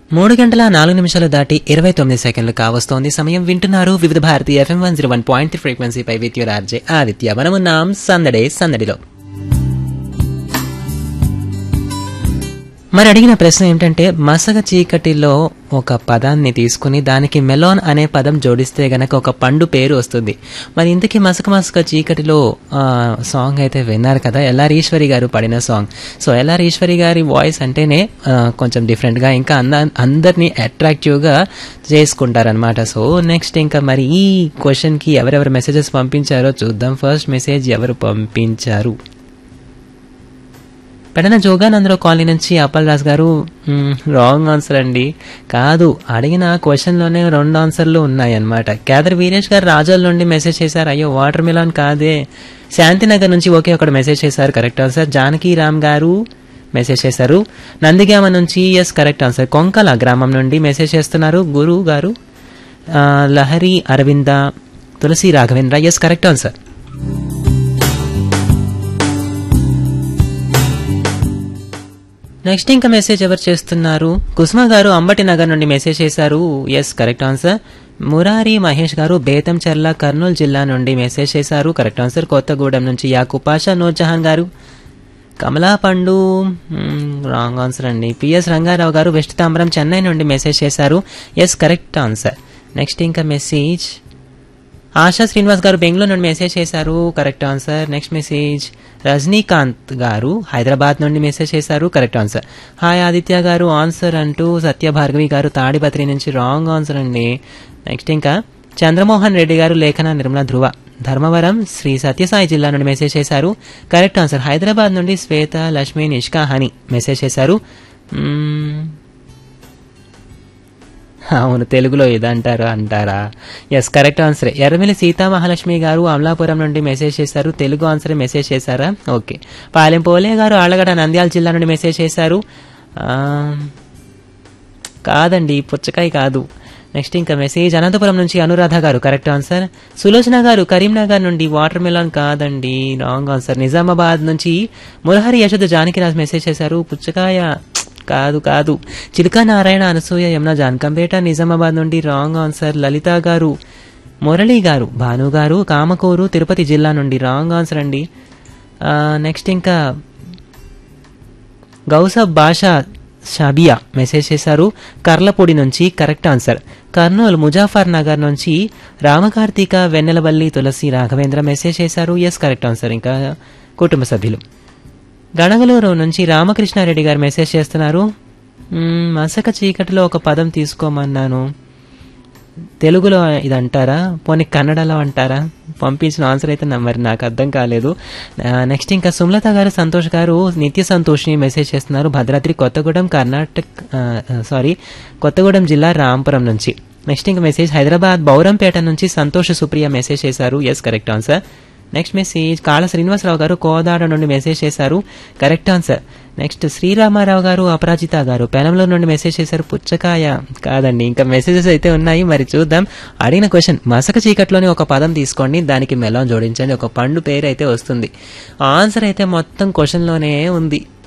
మూడు గంటల నాలుగు నిమిషాలు దాటి ఇరవై తొమ్మిది సెకండ్లు కావస్తోంది సమయం వింటున్నారు Vividh Bharati FM one zero one point ఫ్రీక్వెన్సీపై విత్ యువర్ ఆర్జే ఆదిత్య మనమున్నాం సందడే సందడిలో మరి అడిగిన ప్రశ్న ఏమిటంటే మసగ చీకటిలో ఒక పదాన్ని తీసుకుని దానికి మెలోన్ అనే పదం జోడిస్తే గనక ఒక పండు పేరు వస్తుంది మరి ఇంతకీ మసక మసక చీకటిలో ఆ, సాంగ్ అయితే విన్నారు కదా ఎల్ఆర్ ఈశ్వరి గారు పాడిన సాంగ్ సో ఎల్ఆర్ ఈశ్వరి గారి వాయిస్ అంటేనే ఆ, కొంచెం డిఫరెంట్గా ఇంకా అంద అందరినీ అట్రాక్టివ్గా చేసుకుంటారనమాట సో నెక్స్ట్ ఇంకా మరి ఈ క్వశ్చన్కి ఎవరెవరు మెసేజెస్ పంపించారో చూద్దాం ఫస్ట్ మెసేజ్ ఎవరు పంపించారు పెడన జోగానందరావు కాలనీ నుంచి అప్పల్ రాజ్ గారు రాంగ్ ఆన్సర్ అండి కాదు అడిగిన క్వశ్చన్లోనే రెండు ఆన్సర్లు ఉన్నాయన్నమాట కేదర్ వీరేష్ గారు రాజోల్ నుండి మెసేజ్ చేశారు అయ్యో వాటర్ మిలాన్ కాదే శాంతినగర్ నుంచి ఓకే ఒకటి మెసేజ్ చేశారు కరెక్ట్ ఆన్సర్ జానకి రామ్ గారు మెసేజ్ చేశారు నందిగామ నుంచి ఎస్ కరెక్ట్ ఆన్సర్ కొంకల గ్రామం నుండి మెసేజ్ చేస్తున్నారు గురు గారు ఆ, Lahari Aravinda Tulasi Raghavendra yes correct answer next ఇంకా మెసేజ్ ఎవరు చేస్తున్నారు కుసుమ గారు అంబటి నగర్ నుండి మెసేజ్ చేశారు yes correct answer Murari Mahesh garu Betamcherla Kurnool జిల్లా నుండి మెసేజ్ చేశారు కరెక్ట్ ఆన్సర్ కొత్తగూడెం నుంచి యాకూబ్ పాషా నూర్జహాన్ గారు కమలా పండు రాంగ్ ఆన్సర్ అండి పిఎస్ రంగారావు గారు వెస్ట్ తాంబరం చెన్నై నుండి మెసేజ్ చేశారు ఎస్ కరెక్ట్ ఆన్సర్ నెక్స్ట్ ఇంకా మెసేజ్ ఆశా శ్రీనివాస్ గారు బెంగళూరు నుండి మెసేజ్ చేశారు correct answer next message Rajinikanth garu Hyderabad నుండి మెసేజ్ చేశారు కరెక్ట్ ఆన్సర్ హాయ్ ఆదిత్య గారు ఆన్సర్ అంటూ సత్యభార్గవి గారు తాడిపత్రి నుంచి రాంగ్ ఆన్సర్ అండి నెక్స్ట్ ఇంకా చంద్రమోహన్ రెడ్డి గారు లేఖన నిర్మల ధ్రువ ధర్మవరం శ్రీ సత్యసాయి జిల్లా నుండి మెసేజ్ చేశారు కరెక్ట్ ఆన్సర్ హైదరాబాద్ నుండి శ్వేత లక్ష్మి నిష్కా హని మెసేజ్ చేశారు మ్మ్. అవును తెలుగులో ఇదంటారు అంటారా yes correct answer Erramilli Seethamahalakshmi garu Amalapuram నుండి మెసేజ్ చేశారు తెలుగు ఆన్సర్ మెసేజ్ చేశారా ఓకే పాలెం పోలే గారు ఆళ్ళగడ్డ నంద్యాల జిల్లా నుండి మెసేజ్ చేశారు ఆ, కాదండి పుచ్చకాయ కాదు నెక్స్ట్ ఇంకా మెసేజ్ అనంతపురం నుంచి అనురాధ గారు కరెక్ట్ ఆన్సర్ సులోచన గారు కరీంనగర్ నుండి వాటర్ మిలాన్ కాదండి రాంగ్ ఆన్సర్ నిజామాబాద్ నుంచి మురహరి యశోద జానకిరాజ్ మెసేజ్ చేశారు పుచ్చకాయ కాదు కాదు చిలుకా నారాయణ అనసూయ యమున జానకంపేట నిజామాబాద్ నుండి రాంగ్ ఆన్సర్ లలిత గారు మురళి గారు భాను గారు కామకూరు తిరుపతి జిల్లా నుండి రాంగ్ ఆన్సర్ అండి ఆ, నెక్స్ట్ ఇంకా గౌసబ్ బాషా షాబియా మెసేజ్ చేశారు కర్లపూడి నుంచి కరెక్ట్ ఆన్సర్ కర్నూలు ముజాఫర్ నగర్ నుంచి రామకార్తిక వెన్నెలవల్లి తులసి రాఘవేంద్ర మెసేజ్ చేశారు ఎస్ కరెక్ట్ ఆన్సర్ ఇంకా కుటుంబ సభ్యులు గణగలూరు నుంచి రామకృష్ణారెడ్డి గారు మెసేజ్ చేస్తున్నారు మ్మ్, మసక చీకటిలో ఒక పదం తీసుకోమన్నాను తెలుగులో ఇది అంటారా పోనీ కన్నడలో అంటారా పంపించిన ఆన్సర్ అయితే నా- మరి నాకు అర్థం కాలేదు ఆ, నెక్స్ట్ ఇంకా సుమలత గారు సంతోష్ గారు నిత్య సంతోష్ని మెసేజ్ చేస్తున్నారు భద్రాద్రి కొత్తగూడెం కర్ణాటక ఆ, ఆ, సారీ కొత్తగూడెం జిల్లా రాంపురం నుంచి నెక్స్ట్ ఇంకా మెసేజ్ హైదరాబాద్ బౌరంపేట నుంచి సంతోష్ సుప్రియ మెసేజ్ చేశారు yes correct answer next message Kala Srinivasarao గారు కోదాడ నుండి మెసేజ్ చేశారు కరెక్ట్ ఆన్సర్ నెక్స్ట్ శ్రీరామారావు గారు అపరాజిత గారు పెనంలో నుండి మెసేజ్ చేశారు పుచ్చకాయ కాదండి ఇంకా మెసేజెస్ అయితే ఉన్నాయి మరి చూద్దాం అడిగిన క్వశ్చన్ మసక చీకట్లోని ఒక పదం తీసుకోండి దానికి మెలాన్ జోడించండి ఒక పండు పేరు అయితే వస్తుంది ఆన్సర్ అయితే మొత్తం క్వశ్చన్లోనే ఉంది